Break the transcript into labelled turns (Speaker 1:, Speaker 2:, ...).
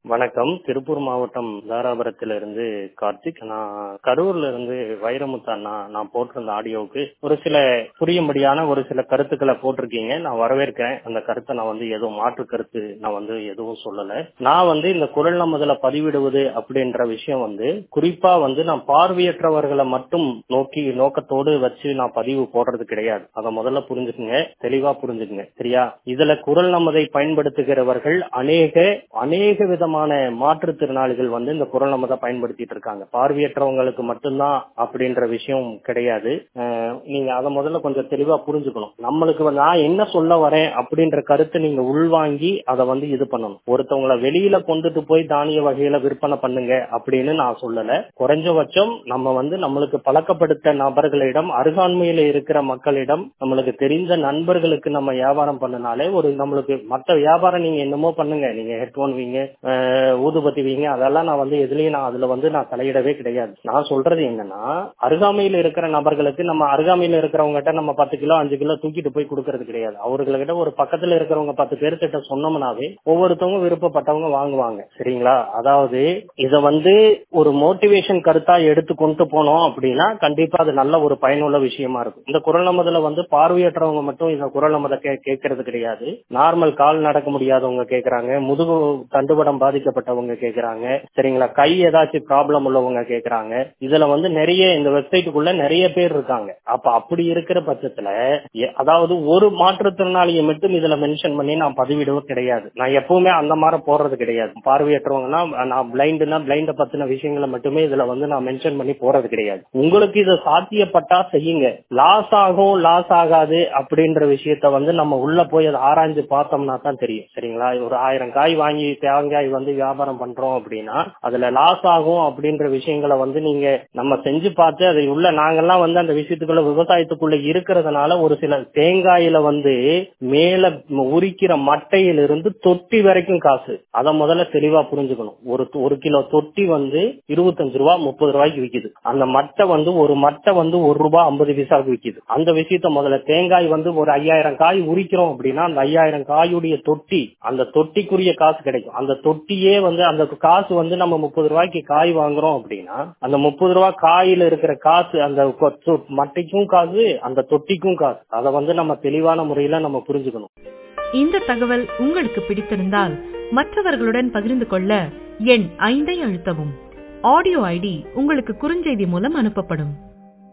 Speaker 1: வணக்கம் திருப்பூர் மாவட்டம் தாராபுரத்திலிருந்து கார்த்திக் நான் கரூர்ல இருந்து வைரமுத்து அண்ணா நான் போட்டிருந்த ஆடியோவுக்கு ஒரு சில புரியும்படியான ஒரு சில கருத்துக்களை போட்டிருக்கீங்க நான் வரவேற்கிறேன் அந்த கருத்தை நான் வந்து எதுவும் மாற்று கருத்து நான் வந்து எதுவும் சொல்லல நான் வந்து இந்த குரல் நமதுல பதிவிடுவது அப்படின்ற விஷயம் வந்து குறிப்பா வந்து நான் பார்வையற்றவர்களை மட்டும் நோக்கி நோக்கத்தோடு வச்சு நான் பதிவு போடுறது கிடையாது அதை முதல்ல புரிஞ்சுக்குங்க தெளிவா புரிஞ்சுக்குங்க சரியா இதுல குரல் நமதை பயன்படுத்துகிறவர்கள் அநேக அநேக விதமான மாற்றுத்திறனாளிகள் வந்து இந்த குரல் நமதை பயன்படுத்திட்டு இருக்காங்க பார்வையற்றவங்களுக்கு மட்டும்தான் அப்படின்ற விஷயம் கிடையாது அஹ் நீங்க அதை முதல்ல கொஞ்சம் தெளிவா புரிஞ்சுக்கணும் நம்மளுக்கு வந்து நான் என்ன சொல்ல வரேன் அப்படின்ற கருத்தை நீங்க உள்வாங்கி அதை வந்து இது பண்ணணும் ஒருத்தவங்கள வெளியில கொண்டுட்டு போய் தானிய வகையில விற்பனை பண்ணுங்க அப்படின்னு நான் சொல்லல குறைஞ்சபட்சம் நம்ம வந்து நம்மளுக்கு பழக்கப்படுத்த நபர்களிடம் அருகாண்மையில இருக்கிற மக்களிடம் நம்மளுக்கு தெரிந்த நண்பர்களுக்கு நம்ம வியாபாரம் பண்ணனாலே ஒரு நம்மளுக்கு மற்ற வியாபாரம் நீங்க என்னமோ பண்ணுங்க நீங்க ஹெட்போன் வீங்க அஹ் ஊதுபத்தி வீங்க அதெல்லாம் நான் வந்து எதுலயும் நான் அதுல வந்து நான் தலையிடவே கிடையாது நான் சொல்றது என்னன்னா அருகாமையில இருக்கிற நபர்களுக்கு நம்ம அருகாமையில இருக்கிறவங்ககிட்ட நம்ம பத்து கிலோ அஞ்சு கிலோ தூக்கிட்டு போய் கொடுக்கறது கிடையாது அவர்கள்கிட்ட ஒரு பக்கத்துல இருக்கிறவங்க பத்து பேர்கிட்ட சொன்னோம்னாவே ஒவ்வொருத்தவங்க விருப்பப்பட்டவங்க வாங்குவாங்க சரிங்களா அதாவது இத வந்து ஒரு மோட்டிவேஷன் கருத்தா எடுத்து கொண்டு போனோம் அப்படின்னா கண்டிப்பா அது நல்ல ஒரு பயனுள்ள விஷயமா இருக்கும் இந்த குரல் நமதுல வந்து பார்வையற்றவங்க மட்டும் இந்த குரல் நமதை கேட்கறது கிடையாது நார்மல் கால் நடக்க முடியாதவங்க கேக்குறாங்க முதுகு தண்டுபடம் பாதிக்கப்பட்டவங்க கேக்குறாங்க சரிங்களா கை ஏதாச்சும் ப்ராப்ளம் உள்ளவங்க கேக்குறாங்க இதுல வந்து நிறைய இந்த வெப்சைட்டுக்குள்ள நிறைய பேர் இருக்காங்க அப்ப அப்படி இருக்கிற பட்சத்துல எ- அதாவது ஒரு மாற்றுத்திறனாளியை மட்டும் இதுல மென்ஷன் பண்ணி நான் பதிவிடுவது கிடையாது நான் எப்பவுமே அந்த மாதிரி போடுறது கிடையாது பார்வையற்றவங்கன்னா நான் பிளைண்டுனா பிளைண்ட பத்தின விஷயங்களை மட்டுமே இதுல வந்து நான் மென்ஷன் பண்ணி போறது கிடையாது உங்களுக்கு இது சாத்தியப்பட்டா செய்யுங்க லாஸ் ஆகும் லாஸ் ஆகாது அப்படின்ற விஷயத்த வந்து நம்ம உள்ள போய் அதை ஆராய்ஞ்சு பார்த்தோம்னா தான் தெரியும் சரிங்களா ஒரு ஆயிரம் காய் வாங்கி தேங்காய் வந்து வியாபாரம் பண்றோம் அப்படின்னா அதுல லாஸ் ஆகும் அப்படின்ற விஷயங்களை வந்து நீங்க நம்ம செஞ்சு பார்த்து அதை உள்ள நாங்கெல்லாம் வந்து அந்த விஷயத்துக்குள்ள விவசாயத்துக்குள்ள இருக்கிறதுனால ஒரு சில தேங்காயில வந்து மேல உரிக்கிற மட்டையிலிருந்து தொட்டி வரைக்கும் காசு அதை முதல்ல தெளிவா புரிஞ்சுக்கணும் ஒரு ஒரு கிலோ தொட்டி வந்து இருபத்தஞ்சு ரூபா முப்பது ரூபாய்க்கு விக்குது அந்த மட்டை வந்து ஒரு மட்டை வந்து ஒரு ரூபாய் ஐம்பது பைசாவுக்கு விக்குது அந்த விஷயத்த முதல்ல தேங்காய் வந்து ஒரு ஐயாயிரம் காய் உரிக்கிறோம் அப்படின்னா அந்த ஐயாயிரம் காயுடைய தொட்டி அந்த தொட்டிக்குரிய காசு கிடைக்கும் அந்த தொட்டியே வந்து அந்த காசு வந்து நம்ம முப்பது ரூபாய்க்கு காய் வாங்குறோம் அப்படின்னா அந்த முப்பது ரூபாய் காயில இருக்கிற காசு அந்த கொ- தொ- மட்டைக்கும் காசு அந்த தொட்டிக்கும் காசு அதை வந்து நம்ம தெளிவான முறையில நம்ம புரிஞ்சுக்கணும்
Speaker 2: இந்த தகவல் உங்களுக்கு பிடித்திருந்தால் மற்றவர்களுடன் பகிர்ந்து கொள்ள எண் ஐந்தை அழுத்தவும் ஆடியோ ஐடி உங்களுக்கு குறுஞ்செய்தி மூலம் அனுப்பப்படும்